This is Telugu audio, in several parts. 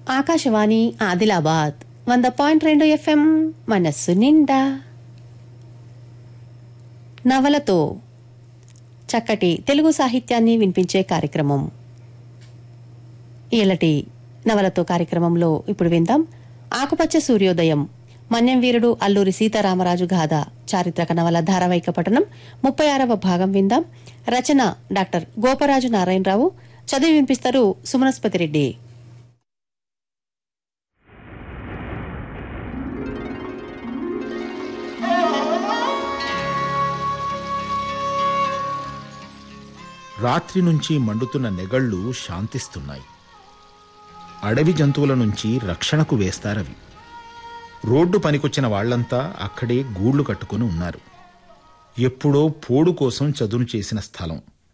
ఆకాశవాణి ఆదిలాబాద్ వంద పాయింట్ రెండు ఎఫ్ఎం మనస్సు నిండా నవలతో చక్కటి తెలుగు సాహిత్యాన్ని వినిపించే కార్యక్రమం ఇలాంటి నవలతో కార్యక్రమంలో ఇప్పుడు విందాం ఆకుపచ్చ సూర్యోదయం మన్యం వీరుడు అల్లూరి సీతారామరాజు గాథ చారిత్రక నవల ధారావాహిక పఠనం ముప్పై ఆరవ భాగం విందాం రచన డాక్టర్ గోపరాజు నారాయణరావు చదివి వినిపిస్తారు సుమనస్పతి రెడ్డి రాత్రి నుంచి మండుతున్న నెగళ్ళు శాంతిస్తున్నాయి అడవి జంతువుల నుంచి రక్షణకు వేస్తారవి రోడ్డు పనికొచ్చిన వాళ్లంతా అక్కడే గూళ్లు కట్టుకుని ఉన్నారు ఎప్పుడో పోడు కోసం చదును చేసిన స్థలం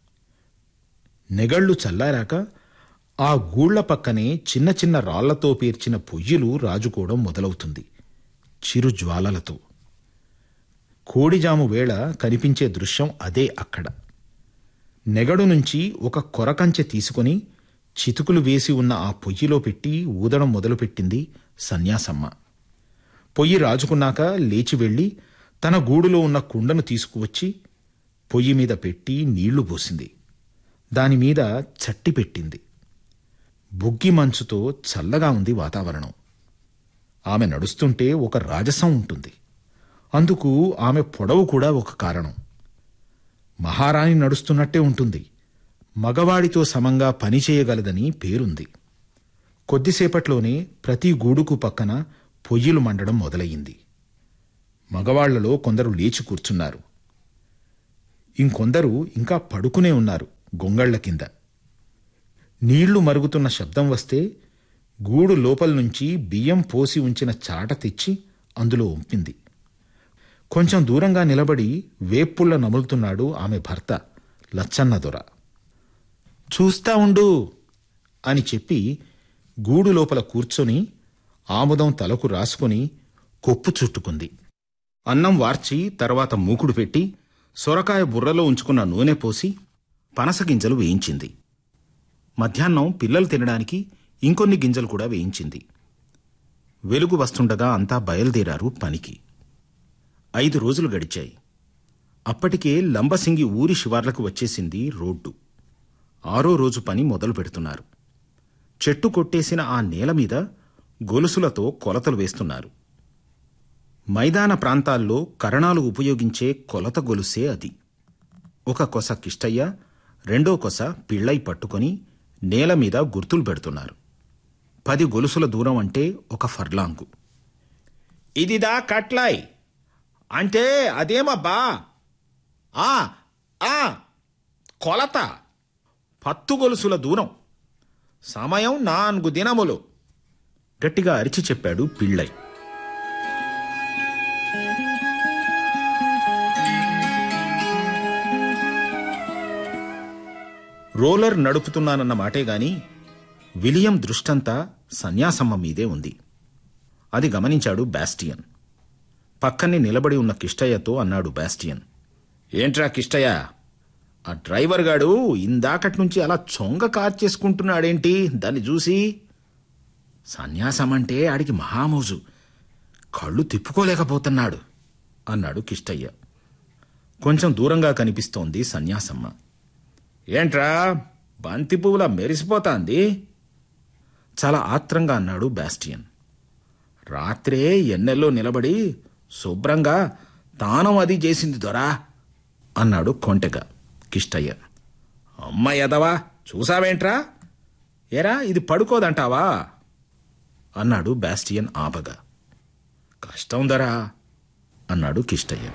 నెగళ్ళు చల్లారాక ఆ గూళ్ల పక్కనే చిన్న చిన్న రాళ్లతో పేర్చిన పొయ్యిలు రాజుకోవడం మొదలవుతుంది చిరు జ్వాలలతో కోడిజాము వేళ కనిపించే దృశ్యం అదే అక్కడ నెగడు నుంచి ఒక కొరకంచె తీసుకుని చితుకులు వేసి ఉన్న ఆ పొయ్యిలో పెట్టి ఊదడం మొదలుపెట్టింది సన్యాసమ్మ పొయ్యి రాజుకున్నాక లేచి వెళ్ళి తన గూడులో ఉన్న కుండను తీసుకువచ్చి పొయ్యి మీద పెట్టి నీళ్లు పోసింది దానిమీద చట్టి పెట్టింది బుగ్గి మంచుతో చల్లగా ఉంది వాతావరణం ఆమె నడుస్తుంటే ఒక రాజసం ఉంటుంది అందుకు ఆమె పొడవు కూడా ఒక కారణం మహారాణి నడుస్తున్నట్టే ఉంటుంది మగవాడితో సమంగా పనిచేయగలదని పేరుంది కొద్దిసేపట్లోనే ప్రతి గూడుకు పక్కన పొయ్యిలు మండడం మొదలయ్యింది మగవాళ్లలో కొందరు లేచి కూర్చున్నారు ఇంకొందరు ఇంకా పడుకునే ఉన్నారు గొంగళ్ల కింద నీళ్లు మరుగుతున్న శబ్దం వస్తే గూడు లోపల నుంచి బియ్యం పోసి ఉంచిన చాట తెచ్చి అందులో ఉంపింది కొంచెం దూరంగా నిలబడి వేప్పుళ్ళ నములుతున్నాడు ఆమె భర్త లచ్చన్న దొర చూస్తా ఉండు అని చెప్పి గూడు లోపల కూర్చొని ఆముదం తలకు రాసుకుని కొప్పు చుట్టుకుంది అన్నం వార్చి తర్వాత మూకుడు పెట్టి సొరకాయ బుర్రలో ఉంచుకున్న నూనె పోసి పనస గింజలు వేయించింది మధ్యాహ్నం పిల్లలు తినడానికి ఇంకొన్ని గింజలు కూడా వేయించింది వెలుగు వస్తుండగా అంతా బయలుదేరారు పనికి ఐదు రోజులు గడిచాయి అప్పటికే లంబసింగి ఊరి శివార్లకు వచ్చేసింది రోడ్డు ఆరో రోజు పని మొదలు పెడుతున్నారు చెట్టు కొట్టేసిన ఆ నేల మీద గొలుసులతో కొలతలు వేస్తున్నారు మైదాన ప్రాంతాల్లో కరణాలు ఉపయోగించే కొలత గొలుసే అది ఒక కొస కిష్టయ్య రెండో కొస పిళ్ళై పట్టుకొని నేల మీద గుర్తులు పెడుతున్నారు పది గొలుసుల దూరం అంటే ఒక ఫర్లాంగు ఇదిదా కట్లాయ్ అంటే అదేమబ్బా ఆ ఆ కొలత పత్తు గొలుసుల దూరం సమయం నాలుగు దినములు గట్టిగా అరిచి చెప్పాడు పిళ్ళై రోలర్ నడుపుతున్నానన్న మాటే గాని విలియం దృష్టంతా సన్యాసమ్మ మీదే ఉంది అది గమనించాడు బాస్టియన్ పక్కనే నిలబడి ఉన్న కిష్టయ్యతో అన్నాడు బాస్టియన్ ఏంట్రా కిష్టయ్య ఆ డ్రైవర్ గాడు ఇందాకటి నుంచి అలా చొంగ కార్చేసుకుంటున్నాడేంటి దాన్ని చూసి సన్యాసం అంటే ఆడికి మహామోజు కళ్ళు తిప్పుకోలేకపోతున్నాడు అన్నాడు కిష్టయ్య కొంచెం దూరంగా కనిపిస్తోంది సన్యాసమ్మ ఏంట్రా బంతి పువ్వులా మెరిసిపోతాంది చాలా ఆత్రంగా అన్నాడు బాస్టియన్ రాత్రే ఎన్నెల్లో నిలబడి శుభ్రంగా తానం అది చేసింది దొరా అన్నాడు కొంటెగా కిష్టయ్య అమ్మ ఎదవా చూసావేంట్రా ఏరా ఇది పడుకోదంటావా అన్నాడు బాస్టియన్ ఆపగా కష్టం దొరా అన్నాడు కిష్టయ్య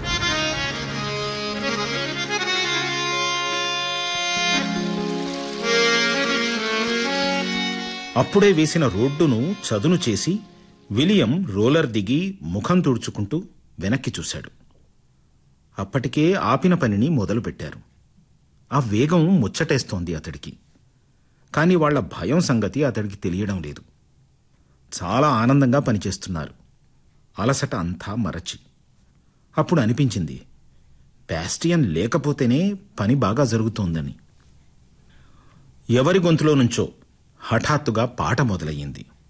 అప్పుడే వేసిన రోడ్డును చదును చేసి విలియం రోలర్ దిగి ముఖం తుడుచుకుంటూ వెనక్కి చూశాడు అప్పటికే ఆపిన పనిని మొదలుపెట్టారు ఆ వేగం ముచ్చటేస్తోంది అతడికి కాని వాళ్ల భయం సంగతి అతడికి తెలియడం లేదు చాలా ఆనందంగా పనిచేస్తున్నారు అలసట అంతా మరచి అప్పుడు అనిపించింది బాస్టియన్ లేకపోతేనే పని బాగా జరుగుతోందని ఎవరి గొంతులో నుంచో హఠాత్తుగా పాట మొదలయ్యింది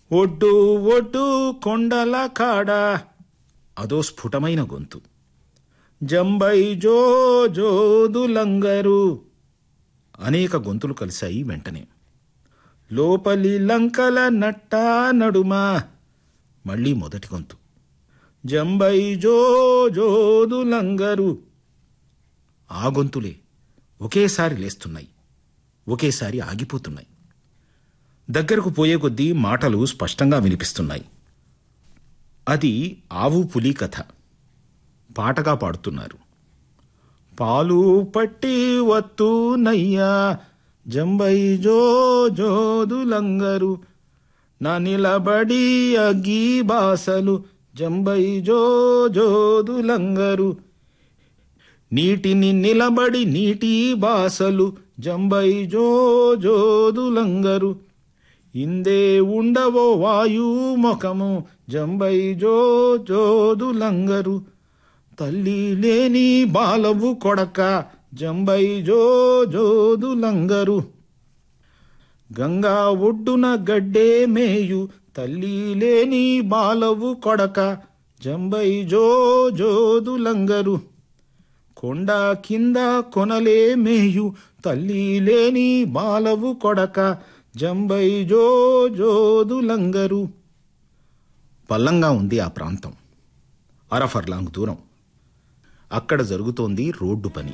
ఒడ్డు ఒడ్డు కొండల కాడ అదో స్ఫుటమైన గొంతు జంబై జో జోదులంగరు అనేక గొంతులు కలిశాయి వెంటనే లోపలి లంకల నట్టా నడుమా మళ్ళీ మొదటి గొంతు జంబై జో జోదులంగరు ఆ గొంతులే ఒకేసారి లేస్తున్నాయి ఒకేసారి ఆగిపోతున్నాయి దగ్గరకు పోయే కొద్దీ మాటలు స్పష్టంగా వినిపిస్తున్నాయి అది ఆవు పులి కథ పాటగా పాడుతున్నారు పాలు పట్టి వత్తు నయ్యా జంబై జో జోదులంగరు నా నిలబడి అగ్గి బాసలు జంబై జో జోదులంగరు నీటిని నిలబడి నీటి బాసలు జంబై జో జోదులంగరు ఇందే ఉండవో వాయు ముఖము జంబై జో జోదులంగరు తల్లి లేని బాలవు కొడక జంబై జో జోదులంగరు గంగా ఒడ్డున గడ్డే మేయు తల్లి లేని బాలవు కొడక జంబై జో జోదులంగరు కొండ కింద కొనలే మేయు తల్లి లేని బాలవు కొడక జంబై జో జోదులంగరు పల్లంగా ఉంది ఆ ప్రాంతం అరఫర్లాంగ్ దూరం అక్కడ జరుగుతోంది రోడ్డు పని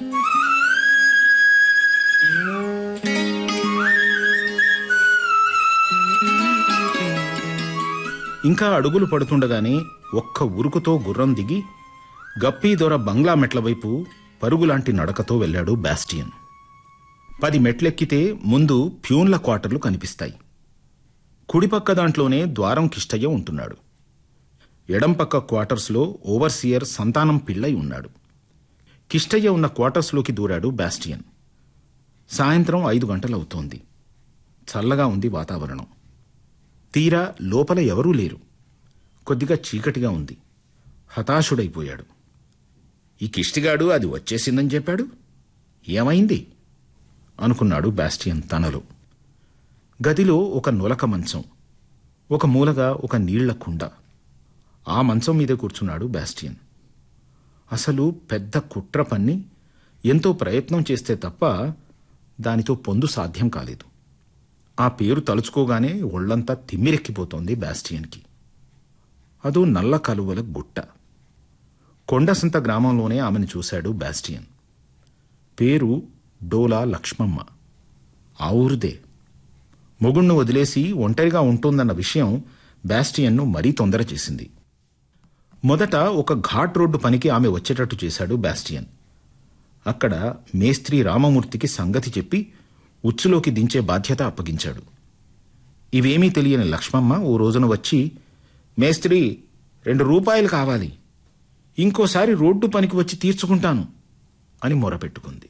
ఇంకా అడుగులు పడుతుండగానే ఒక్క ఉరుకుతో గుర్రం దిగి గప్పీ దొర బంగ్లా మెట్ల వైపు పరుగులాంటి నడకతో వెళ్ళాడు బాస్టియన్ పది మెట్లెక్కితే ముందు ప్యూన్ల క్వార్టర్లు కనిపిస్తాయి కుడిపక్క దాంట్లోనే ద్వారం కిష్టయ్య ఉంటున్నాడు ఎడంపక్క క్వార్టర్స్లో ఓవర్సియర్ సంతానం పిళ్ళై ఉన్నాడు కిష్టయ్య ఉన్న క్వార్టర్స్లోకి దూరాడు బాస్టియన్ సాయంత్రం ఐదు గంటలవుతోంది చల్లగా ఉంది వాతావరణం తీరా లోపల ఎవరూ లేరు కొద్దిగా చీకటిగా ఉంది హతాశుడైపోయాడు ఈ కిష్టిగాడు అది వచ్చేసిందని చెప్పాడు ఏమైంది అనుకున్నాడు బాస్టియన్ తనలో గదిలో ఒక నులక మంచం ఒక మూలగా ఒక నీళ్ల కుండ ఆ మంచం మీద కూర్చున్నాడు బాస్టియన్ అసలు పెద్ద కుట్ర పన్ని ఎంతో ప్రయత్నం చేస్తే తప్ప దానితో పొందు సాధ్యం కాలేదు ఆ పేరు తలుచుకోగానే ఒళ్లంతా తిమ్మిరెక్కిపోతోంది బాస్టియన్కి అదో నల్ల కలువల గుట్ట కొండసంత గ్రామంలోనే ఆమెను చూశాడు బాస్టియన్ పేరు డోలా లక్ష్మమ్మ ఆ ఊరుదే మొగుణ్ణు వదిలేసి ఒంటరిగా ఉంటోందన్న విషయం బాస్టియన్ను మరీ తొందర చేసింది మొదట ఒక ఘాట్ రోడ్డు పనికి ఆమె వచ్చేటట్టు చేశాడు బాస్టియన్ అక్కడ మేస్త్రి రామమూర్తికి సంగతి చెప్పి ఉచ్చులోకి దించే బాధ్యత అప్పగించాడు ఇవేమీ తెలియని లక్ష్మమ్మ ఓ రోజున వచ్చి మేస్త్రి రెండు రూపాయలు కావాలి ఇంకోసారి రోడ్డు పనికి వచ్చి తీర్చుకుంటాను అని మొరపెట్టుకుంది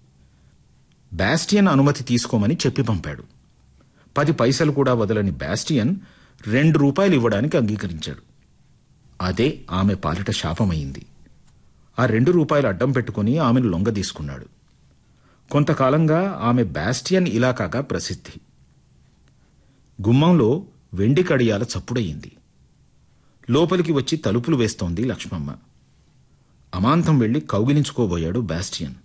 బాస్టియన్ అనుమతి తీసుకోమని చెప్పి పంపాడు పది పైసలు కూడా వదలని బాస్టియన్ రెండు రూపాయలు ఇవ్వడానికి అంగీకరించాడు అదే ఆమె పాలిట శాపమైంది ఆ రెండు రూపాయలు అడ్డం పెట్టుకుని ఆమెను లొంగదీసుకున్నాడు కొంతకాలంగా ఆమె బాస్టియన్ ఇలాకాగా ప్రసిద్ధి గుమ్మంలో వెండి కడియాల చప్పుడయింది లోపలికి వచ్చి తలుపులు వేస్తోంది లక్ష్మమ్మ అమాంతం వెళ్లి కౌగిలించుకోబోయాడు బాస్టియన్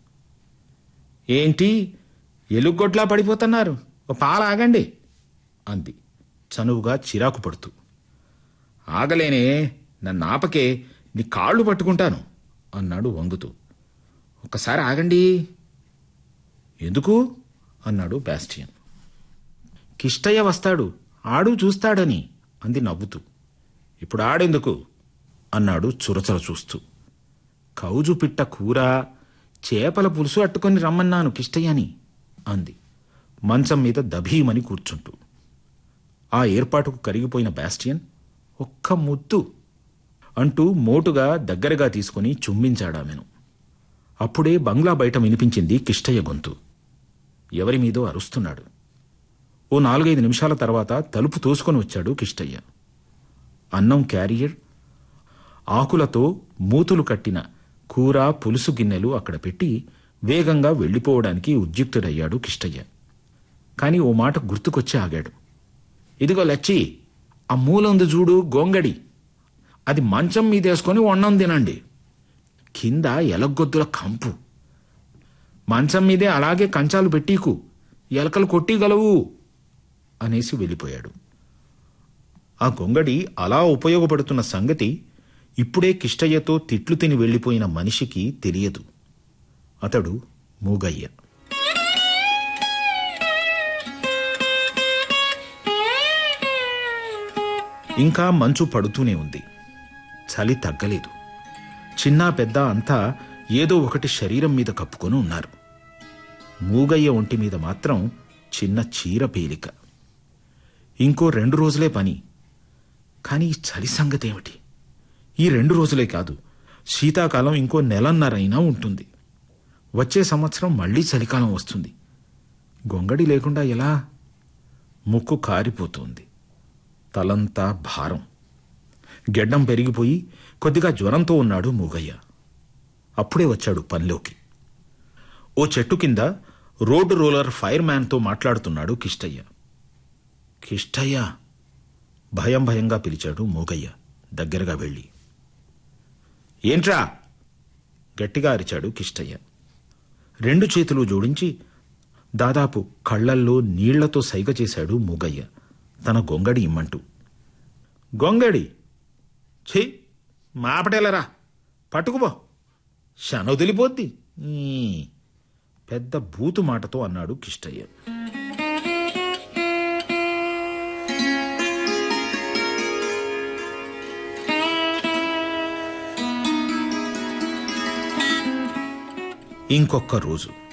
ఏంటి ఎలుగొడ్లా పడిపోతున్నారు ఓ పాల ఆగండి అంది చనువుగా చిరాకు పడుతూ ఆగలేనే నన్ను ఆపకే నీ కాళ్ళు పట్టుకుంటాను అన్నాడు వంగుతూ ఒక్కసారి ఆగండి ఎందుకు అన్నాడు బాస్టియన్ కిష్టయ్య వస్తాడు ఆడు చూస్తాడని అంది నవ్వుతూ ఇప్పుడు ఆడెందుకు అన్నాడు చురచర చూస్తూ కౌజు పిట్ట కూర చేపల పులుసు అట్టుకొని రమ్మన్నాను కిష్టయ్యని అంది మంచం మీద దభీమని కూర్చుంటూ ఆ ఏర్పాటుకు కరిగిపోయిన బాస్టియన్ ఒక్క ముద్దు అంటూ మోటుగా దగ్గరగా తీసుకుని చుమ్మించాడామెను అప్పుడే బంగ్లా బయట వినిపించింది కిష్టయ్య గొంతు ఎవరి మీదో అరుస్తున్నాడు ఓ నాలుగైదు నిమిషాల తర్వాత తలుపు తోసుకొని వచ్చాడు కిష్టయ్య అన్నం క్యారియర్ ఆకులతో మూతులు కట్టిన కూర పులుసు గిన్నెలు అక్కడ పెట్టి వేగంగా వెళ్ళిపోవడానికి ఉద్యుక్తుడయ్యాడు కిష్టయ్య కాని ఓ మాట గుర్తుకొచ్చి ఆగాడు ఇదిగో లచ్చి ఆ మూల ఉంది చూడు గొంగడి అది మంచం మీదేసుకొని వండం తినండి కింద ఎలగొద్దుల కంపు మంచం మీదే అలాగే కంచాలు పెట్టీకు ఎలకలు కొట్టిగలవు అనేసి వెళ్ళిపోయాడు ఆ గొంగడి అలా ఉపయోగపడుతున్న సంగతి ఇప్పుడే కిష్టయ్యతో తిట్లు తిని వెళ్ళిపోయిన మనిషికి తెలియదు అతడు మూగయ్య ఇంకా మంచు పడుతూనే ఉంది చలి తగ్గలేదు చిన్న పెద్ద అంతా ఏదో ఒకటి శరీరం మీద కప్పుకొని ఉన్నారు మూగయ్య ఒంటి మీద మాత్రం చిన్న చీర పేలిక ఇంకో రెండు రోజులే పని కానీ ఈ చలి సంగతేమిటి ఈ రెండు రోజులే కాదు శీతాకాలం ఇంకో నెలన్నరైనా ఉంటుంది వచ్చే సంవత్సరం మళ్ళీ చలికాలం వస్తుంది గొంగడి లేకుండా ఎలా ముక్కు కారిపోతుంది తలంతా భారం గెడ్డం పెరిగిపోయి కొద్దిగా జ్వరంతో ఉన్నాడు మూగయ్య అప్పుడే వచ్చాడు పనిలోకి ఓ చెట్టు కింద రోడ్డు రోలర్ ఫైర్ మ్యాన్తో మాట్లాడుతున్నాడు కిష్టయ్య కిష్టయ్య భయం భయంగా పిలిచాడు మూగయ్య దగ్గరగా వెళ్ళి ఏంట్రా గట్టిగా అరిచాడు కిష్టయ్య రెండు చేతులు జోడించి దాదాపు కళ్ళల్లో నీళ్లతో సైగ చేశాడు మూగయ్య తన గొంగడి ఇమ్మంటూ గొంగడి ఛీ మాపటేలరా పట్టుకుపో శనొదిలిపోద్ది ఈ పెద్ద బూతు మాటతో అన్నాడు కిష్టయ్య ఇంకొక్క రోజు